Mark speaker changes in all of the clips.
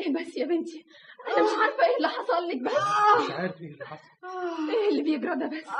Speaker 1: ايه بس يا بنتي انا مش عارفه ايه اللي حصل لك بس
Speaker 2: مش عارف ايه اللي حصل
Speaker 1: ايه اللي بيجرى ده بس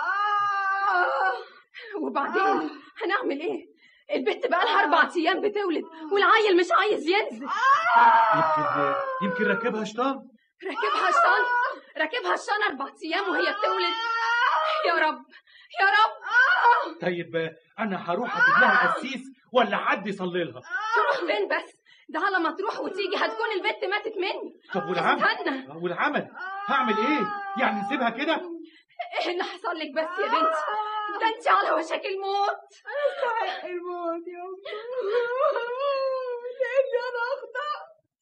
Speaker 1: وبعدين هنعمل ايه البت بقى لها اربع ايام بتولد والعيل مش عايز ينزل
Speaker 2: يمكن يمكن راكبها شيطان
Speaker 1: راكبها شطان راكبها شطان اربع ايام وهي بتولد يا رب يا رب
Speaker 2: طيب انا هروح اجيب لها قسيس ولا حد يصلي لها
Speaker 1: تروح فين بس ده على ما تروح وتيجي هتكون البت ماتت مني
Speaker 2: طب والعمل
Speaker 1: استنى
Speaker 2: والعمل هعمل ايه يعني نسيبها كده
Speaker 1: ايه اللي حصل لك بس يا بنتي ده انت على وشك الموت
Speaker 3: استحق الموت يا لاني انا اخطا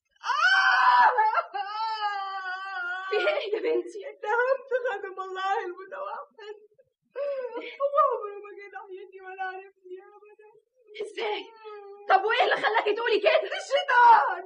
Speaker 1: في ايه يا بنتي
Speaker 3: اتهمت خادم الله المتوحد وعمره ما جه ناحيتي ولا عرفني ابدا
Speaker 1: ازاي طب وايه اللي خلاكي تقولي كده
Speaker 3: الشيطان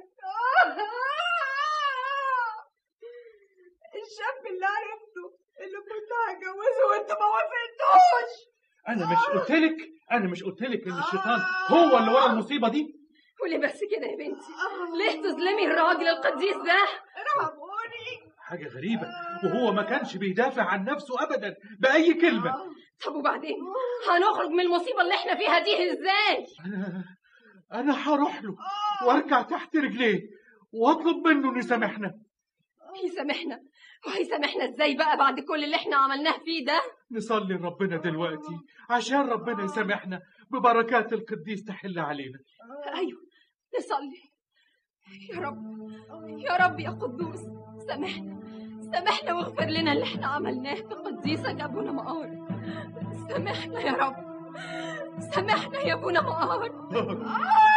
Speaker 3: الشاب اللي عرفته اللي كنت هتجوزه وانت ما وافقتوش
Speaker 2: انا مش قلت لك انا مش قلت لك ان الشيطان هو اللي ورا المصيبه دي
Speaker 1: قولي بس كده يا بنتي ليه تظلمي الراجل القديس ده
Speaker 3: رحموني
Speaker 2: حاجه غريبه وهو ما كانش بيدافع عن نفسه ابدا باي كلمه
Speaker 1: طب وبعدين هنخرج من المصيبه اللي احنا فيها دي ازاي
Speaker 2: انا انا هروح له واركع تحت رجليه واطلب منه انه يسامحنا
Speaker 1: يسامحنا وهيسامحنا ازاي بقى بعد كل اللي احنا عملناه فيه ده
Speaker 2: نصلي لربنا دلوقتي عشان ربنا يسامحنا ببركات القديس تحل علينا
Speaker 1: ايوه نصلي يا رب يا رب يا قدوس سامحنا سامحنا واغفر لنا اللي احنا عملناه في قديسك ابونا مقار سامحنا يا رب سامحنا يا ابونا مقار